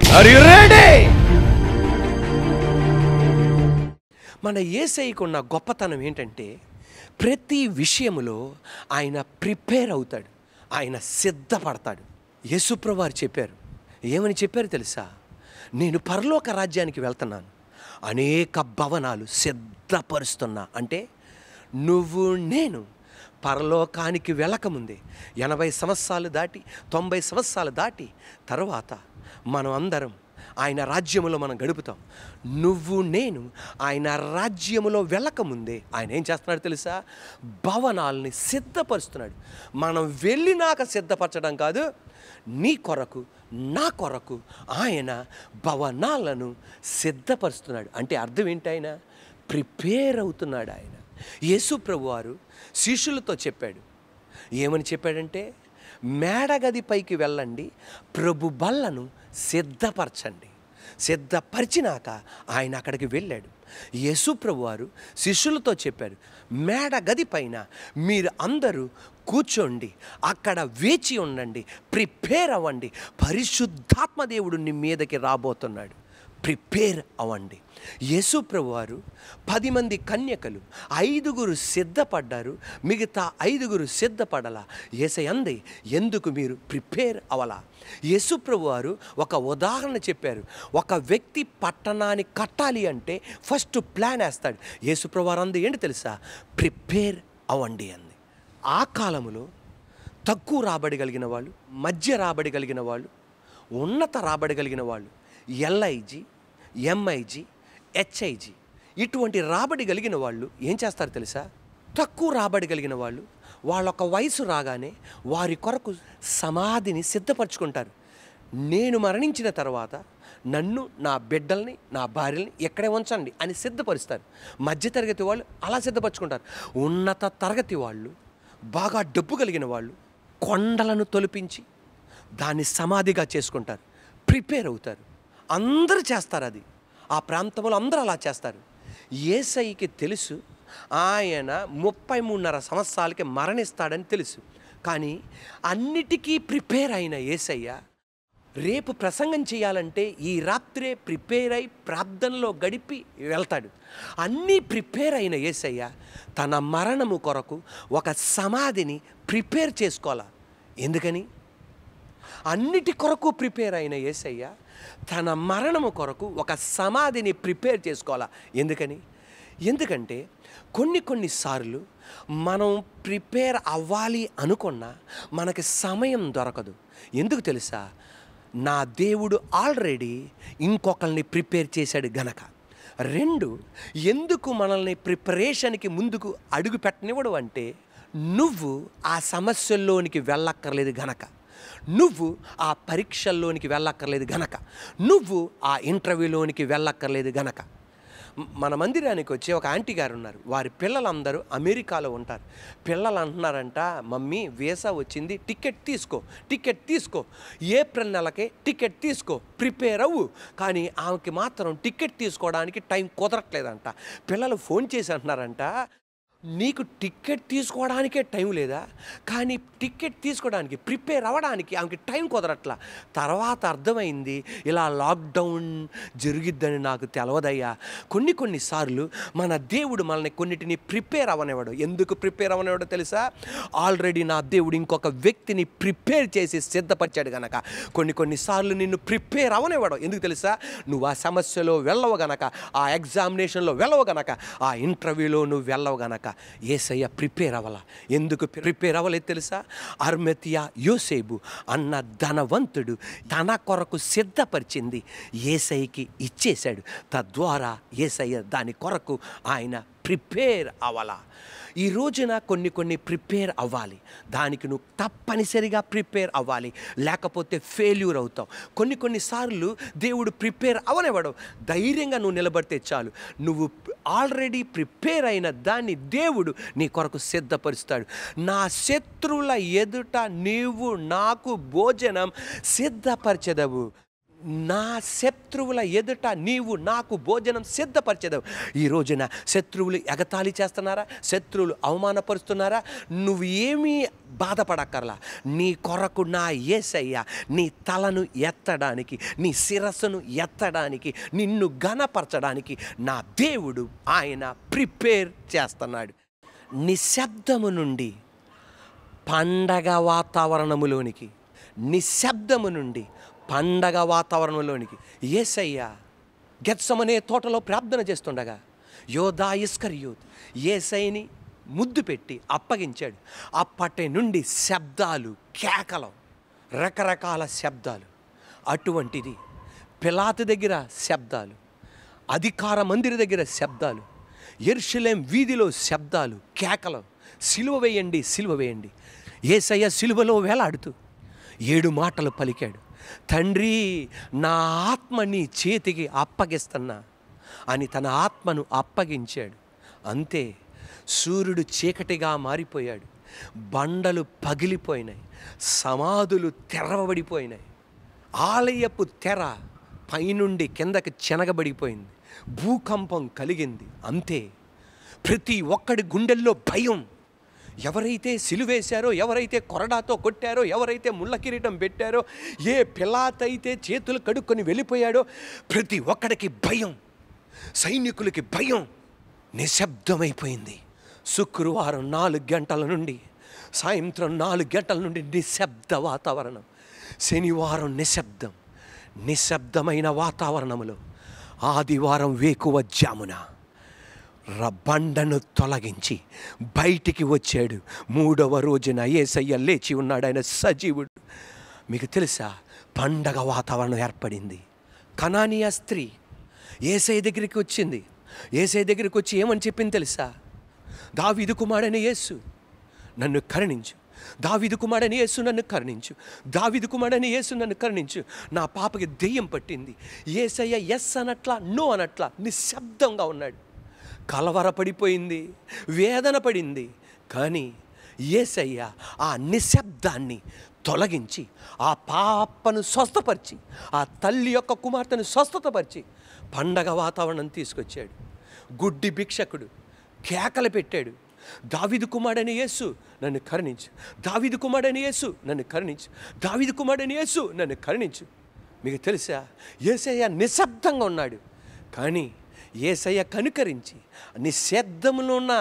are you ready మన ఏసైకి ఉన్న గొప్పతనం ఏంటంటే ప్రతి విషయములో ఆయన ప్రిపేర్ అవుతాడు ఆయన సిద్ధపడతాడు యేసుప్రవారు చెప్పారు ఏమని చెప్పారు తెలుసా నేను పరలోక రాజ్యానికి వెళ్తున్నాను అనేక భవనాలు సిద్ధపరుస్తున్నా అంటే నువ్వు నేను పరలోకానికి వెళ్ళకముందే ఎనభై సంవత్సరాలు దాటి తొంభై సంవత్సరాలు దాటి తర్వాత మనం అందరం ఆయన రాజ్యములో మనం గడుపుతాం నువ్వు నేను ఆయన రాజ్యములో వెళ్ళకముందే ఆయన ఏం చేస్తున్నాడు తెలుసా భవనాల్ని సిద్ధపరుస్తున్నాడు మనం వెళ్ళినాక సిద్ధపరచడం కాదు నీ కొరకు నా కొరకు ఆయన భవనాలను సిద్ధపరుస్తున్నాడు అంటే అర్థం ఏంటి ఆయన ప్రిపేర్ అవుతున్నాడు ఆయన యేసు ప్రభు వారు శిష్యులతో చెప్పాడు ఏమని చెప్పాడంటే మేడగది పైకి వెళ్ళండి ప్రభు బల్లను సిద్ధపరచండి సిద్ధపరిచినాక ఆయన అక్కడికి వెళ్ళాడు యేసు ప్రభు వారు శిష్యులతో చెప్పారు మేడ గది పైన మీరు అందరూ కూర్చోండి అక్కడ వేచి ఉండండి ప్రిపేర్ అవ్వండి పరిశుద్ధాత్మ దేవుడు నీ మీదకి రాబోతున్నాడు ప్రిపేర్ అవ్వండి యేసు ప్రభు వారు పది మంది కన్యకలు ఐదుగురు సిద్ధపడ్డారు మిగతా ఐదుగురు సిద్ధపడలా ఏసై అంది ఎందుకు మీరు ప్రిపేర్ అవ్వలా యేసు ప్రభు వారు ఒక ఉదాహరణ చెప్పారు ఒక వ్యక్తి పట్టణాన్ని కట్టాలి అంటే ఫస్ట్ ప్లాన్ వేస్తాడు యేసు ప్రభు వారు అంది ఏంటి తెలుసా ప్రిపేర్ అవ్వండి అంది ఆ కాలములో తక్కువ రాబడి కలిగిన వాళ్ళు మధ్య రాబడి కలిగిన వాళ్ళు ఉన్నత రాబడి కలిగిన వాళ్ళు ఎల్ఐజి ఎంఐజి హెచ్ఐజి ఇటువంటి రాబడి కలిగిన వాళ్ళు ఏం చేస్తారు తెలుసా తక్కువ రాబడి కలిగిన వాళ్ళు వాళ్ళొక వయసు రాగానే వారి కొరకు సమాధిని సిద్ధపరచుకుంటారు నేను మరణించిన తర్వాత నన్ను నా బిడ్డల్ని నా భార్యల్ని ఎక్కడే ఉంచండి అని సిద్ధపరుస్తారు మధ్యతరగతి వాళ్ళు అలా సిద్ధపరచుకుంటారు ఉన్నత తరగతి వాళ్ళు బాగా డబ్బు కలిగిన వాళ్ళు కొండలను తొలిపించి దాన్ని సమాధిగా చేసుకుంటారు ప్రిపేర్ అవుతారు అందరూ చేస్తారు అది ఆ ప్రాంతంలో అందరూ అలా చేస్తారు ఏసైకి తెలుసు ఆయన ముప్పై మూడున్నర సంవత్సరాలకి మరణిస్తాడని తెలుసు కానీ అన్నిటికీ ప్రిపేర్ అయిన ఏసయ్య రేపు ప్రసంగం చేయాలంటే ఈ రాత్రే ప్రిపేర్ అయి ప్రార్థనలో గడిపి వెళ్తాడు అన్నీ ప్రిపేర్ అయిన ఏసయ్య తన మరణము కొరకు ఒక సమాధిని ప్రిపేర్ చేసుకోవాలా ఎందుకని అన్నిటి కొరకు ప్రిపేర్ అయిన ఏసయ్య తన మరణము కొరకు ఒక సమాధిని ప్రిపేర్ చేసుకోవాలా ఎందుకని ఎందుకంటే కొన్ని కొన్నిసార్లు మనం ప్రిపేర్ అవ్వాలి అనుకున్నా మనకి సమయం దొరకదు ఎందుకు తెలుసా నా దేవుడు ఆల్రెడీ ఇంకొకరిని ప్రిపేర్ చేశాడు గనక రెండు ఎందుకు మనల్ని ప్రిపరేషన్కి ముందుకు అడుగు పెట్టనివ్వడు అంటే నువ్వు ఆ సమస్యల్లోనికి వెళ్ళక్కర్లేదు గనక నువ్వు ఆ పరీక్షల్లోనికి వెళ్ళక్కర్లేదు గనక నువ్వు ఆ ఇంటర్వ్యూలోనికి వెళ్ళక్కర్లేదు గనక మ- మన మందిరానికి వచ్చి ఒక ఆంటీ గారు ఉన్నారు వారి పిల్లలందరూ అమెరికాలో ఉంటారు పిల్లలు అంటున్నారంట మమ్మీ వీసా వచ్చింది టికెట్ తీసుకో టికెట్ తీసుకో ఏప్రిల్ నెలకే టికెట్ తీసుకో ప్రిపేర్ అవ్వు కానీ ఆమెకి మాత్రం టికెట్ తీసుకోవడానికి టైం కుదరట్లేదంట పిల్లలు ఫోన్ చేసి అంటున్నారంట నీకు టికెట్ తీసుకోవడానికే టైం లేదా కానీ టికెట్ తీసుకోవడానికి ప్రిపేర్ అవ్వడానికి ఆమెకి టైం కుదరట్లా తర్వాత అర్థమైంది ఇలా లాక్డౌన్ జరిగిద్దని నాకు తెలవదయ్యా కొన్ని కొన్నిసార్లు మన దేవుడు మనల్ని కొన్నిటిని ప్రిపేర్ అవ్వనివాడు ఎందుకు ప్రిపేర్ అవ్వనివాడో తెలుసా ఆల్రెడీ నా దేవుడు ఇంకొక వ్యక్తిని ప్రిపేర్ చేసి సిద్ధపరిచాడు గనక కొన్ని కొన్నిసార్లు నిన్ను ప్రిపేర్ అవ్వనివాడు ఎందుకు తెలుసా నువ్వు ఆ సమస్యలో వెళ్ళవు గనక ఆ ఎగ్జామినేషన్లో వెళ్ళవు గనక ఆ ఇంటర్వ్యూలో నువ్వు వెళ్ళవు గనక ఏసయ్య ప్రిపేర్ అవ్వాల ఎందుకు ప్రిపేర్ అవ్వలేదు తెలుసా అర్మెతియా యోసేబు అన్న ధనవంతుడు తన కొరకు సిద్ధపరిచింది ఏసైకి ఇచ్చేశాడు తద్వారా ఏసయ్య దాని కొరకు ఆయన ప్రిపేర్ అవ్వాలా ఈ రోజున కొన్ని కొన్ని ప్రిపేర్ అవ్వాలి దానికి నువ్వు తప్పనిసరిగా ప్రిపేర్ అవ్వాలి లేకపోతే ఫెయిల్యూర్ అవుతావు కొన్ని కొన్నిసార్లు దేవుడు ప్రిపేర్ అవనివ్వడం ధైర్యంగా నువ్వు నిలబడితే చాలు నువ్వు ఆల్రెడీ ప్రిపేర్ అయిన దాన్ని దేవుడు నీ కొరకు సిద్ధపరుస్తాడు నా శత్రువుల ఎదుట నీవు నాకు భోజనం సిద్ధపరచెదవు నా శత్రువుల ఎదుట నీవు నాకు భోజనం సిద్ధపరిచేదావు ఈ రోజున శత్రువులు ఎగతాళి చేస్తున్నారా శత్రువులు అవమానపరుస్తున్నారా నువ్వు ఏమీ బాధపడక్కర్లా నీ కొరకు నా ఏసయ్య నీ తలను ఎత్తడానికి నీ శిరస్సును ఎత్తడానికి నిన్ను ఘనపరచడానికి నా దేవుడు ఆయన ప్రిపేర్ చేస్తున్నాడు నిశ్శబ్దము నుండి పండగ వాతావరణములోనికి నిశ్శబ్దము నుండి పండగ వాతావరణంలోనికి ఏసయ్య గెత్సమనే తోటలో ప్రార్థన చేస్తుండగా యోధా ఇస్కర్యూత్ ఏసైని ముద్దు పెట్టి అప్పగించాడు అప్పటి నుండి శబ్దాలు కేకలు రకరకాల శబ్దాలు అటువంటిది పిలాతు దగ్గర శబ్దాలు అధికార మందిర దగ్గర శబ్దాలు ఎర్షలేం వీధిలో శబ్దాలు కేకలు సిలువ వేయండి సిలువ వేయండి ఏసయ్య సిలువలో వేలాడుతూ ఏడు మాటలు పలికాడు తండ్రి నా ఆత్మ నీ చేతికి అప్పగిస్తున్నా అని తన ఆత్మను అప్పగించాడు అంతే సూర్యుడు చీకటిగా మారిపోయాడు బండలు పగిలిపోయినాయి సమాధులు తెరవబడిపోయినాయి ఆలయపు తెర పైనుండి కిందకి చెనగబడిపోయింది భూకంపం కలిగింది అంతే ప్రతి ఒక్కడి గుండెల్లో భయం ఎవరైతే సిలువేశారో ఎవరైతే కొరడాతో కొట్టారో ఎవరైతే ముళ్ళ కిరీటం పెట్టారో ఏ పిల్లాతైతే చేతులు కడుక్కొని వెళ్ళిపోయాడో ప్రతి ఒక్కడికి భయం సైనికులకి భయం నిశ్శబ్దమైపోయింది శుక్రవారం నాలుగు గంటల నుండి సాయంత్రం నాలుగు గంటల నుండి నిశ్శబ్ద వాతావరణం శనివారం నిశ్శబ్దం నిశ్శబ్దమైన వాతావరణంలో ఆదివారం వేకువ జామున రబండను తొలగించి బయటికి వచ్చాడు మూడవ రోజున ఏసయ్య లేచి ఉన్నాడు ఆయన సజీవుడు మీకు తెలుసా పండగ వాతావరణం ఏర్పడింది కనానియా స్త్రీ ఏసయ్య దగ్గరికి వచ్చింది ఏసయ్య దగ్గరికి వచ్చి ఏమని చెప్పింది తెలుసా దావిదు కుమారుడైన యేసు నన్ను కరుణించు దావిదు కుమారుడని యేసు నన్ను కరుణించు దావిదు కుమారుడని యేసు నన్ను కరుణించు నా పాపకి దెయ్యం పట్టింది ఏసయ్య ఎస్ అనట్లా నో అనట్లా నిశ్శబ్దంగా ఉన్నాడు కలవరపడిపోయింది వేదన పడింది కానీ ఏసయ్య ఆ నిశ్శబ్దాన్ని తొలగించి ఆ పాపను స్వస్థపరిచి ఆ తల్లి యొక్క కుమార్తెను స్వస్థతపరిచి పండగ వాతావరణం తీసుకొచ్చాడు గుడ్డి భిక్షకుడు కేకలు పెట్టాడు దావిదు కుమారుడని యేసు నన్ను కరుణించు దావిదు కుమారుడని యేసు నన్ను కరుణించు దావిదు కుమారుడని యేసు నన్ను కరుణించు మీకు తెలుసా ఏసయ్య నిశ్శబ్దంగా ఉన్నాడు కానీ ఏసయ్య కనుకరించి నిశ్శబ్దంలో ఉన్న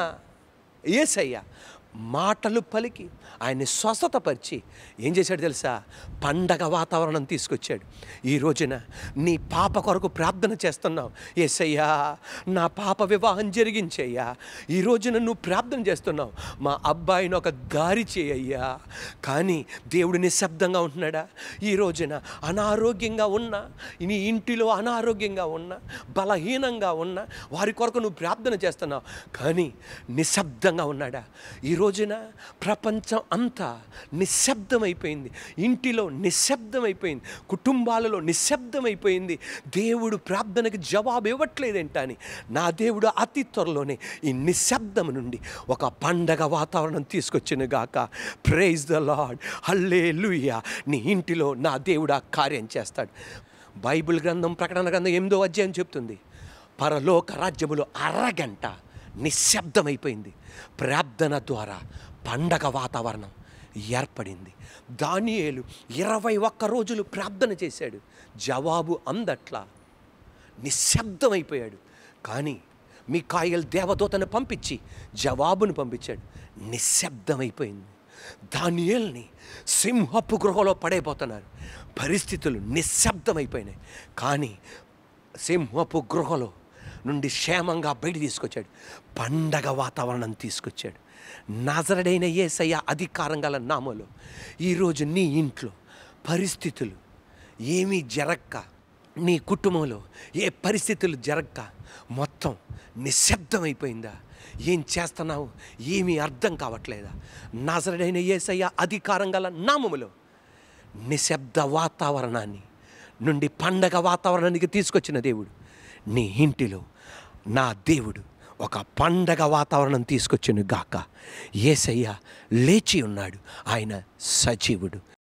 ఏసయ్య మాటలు పలికి ఆయన్ని స్వస్థతపరిచి ఏం చేశాడు తెలుసా పండగ వాతావరణం తీసుకొచ్చాడు ఈ రోజున నీ పాప కొరకు ప్రార్థన చేస్తున్నావు ఏసయ్యా నా పాప వివాహం జరిగించయ్యా ఈ రోజున నువ్వు ప్రార్థన చేస్తున్నావు మా అబ్బాయిని ఒక దారి చేయయ్యా కానీ దేవుడు నిశ్శబ్దంగా ఉంటున్నాడా ఈ రోజున అనారోగ్యంగా ఉన్నా నీ ఇంటిలో అనారోగ్యంగా ఉన్నా బలహీనంగా ఉన్నా వారి కొరకు నువ్వు ప్రార్థన చేస్తున్నావు కానీ నిశ్శబ్దంగా ఉన్నాడా ఈ రోజున ప్రపంచం అంతా నిశ్శబ్దమైపోయింది ఇంటిలో నిశ్శబ్దమైపోయింది కుటుంబాలలో నిశ్శబ్దమైపోయింది దేవుడు ప్రార్థనకి జవాబు ఇవ్వట్లేదేంట అని నా దేవుడు అతి త్వరలోనే ఈ నిశ్శబ్దం నుండి ఒక పండగ వాతావరణం తీసుకొచ్చిన గాక ప్రైజ్ ద లాడ్ హల్లే నీ ఇంటిలో నా దేవుడు ఆ కార్యం చేస్తాడు బైబిల్ గ్రంథం ప్రకటన గ్రంథం ఎనిమిదో అధ్యాయం చెప్తుంది పరలోక రాజ్యములో అరగంట నిశ్శబ్దమైపోయింది ప్రార్థన ద్వారా పండగ వాతావరణం ఏర్పడింది దానియేలు ఇరవై ఒక్క రోజులు ప్రార్థన చేశాడు జవాబు అందట్లా నిశ్శబ్దమైపోయాడు కానీ మికాయల్ దేవదూతను పంపించి జవాబును పంపించాడు నిశ్శబ్దమైపోయింది దానియేల్ని సింహపు గృహలో పడైపోతున్నారు పరిస్థితులు నిశ్శబ్దమైపోయినాయి కానీ సింహపు గృహలో నుండి క్షేమంగా బయట తీసుకొచ్చాడు పండగ వాతావరణం తీసుకొచ్చాడు నజరడైన ఏసయ్య అధికారం గల నామలో ఈరోజు నీ ఇంట్లో పరిస్థితులు ఏమీ జరక్క నీ కుటుంబంలో ఏ పరిస్థితులు జరగక మొత్తం నిశ్శబ్దమైపోయిందా ఏం చేస్తున్నావు ఏమీ అర్థం కావట్లేదా నజరడైన ఏసయ్య అధికారం గల నామములో నిశ్శబ్ద వాతావరణాన్ని నుండి పండగ వాతావరణానికి తీసుకొచ్చిన దేవుడు నీ ఇంటిలో నా దేవుడు ఒక పండగ వాతావరణం తీసుకొచ్చిన గాక ఏసయ్య లేచి ఉన్నాడు ఆయన సజీవుడు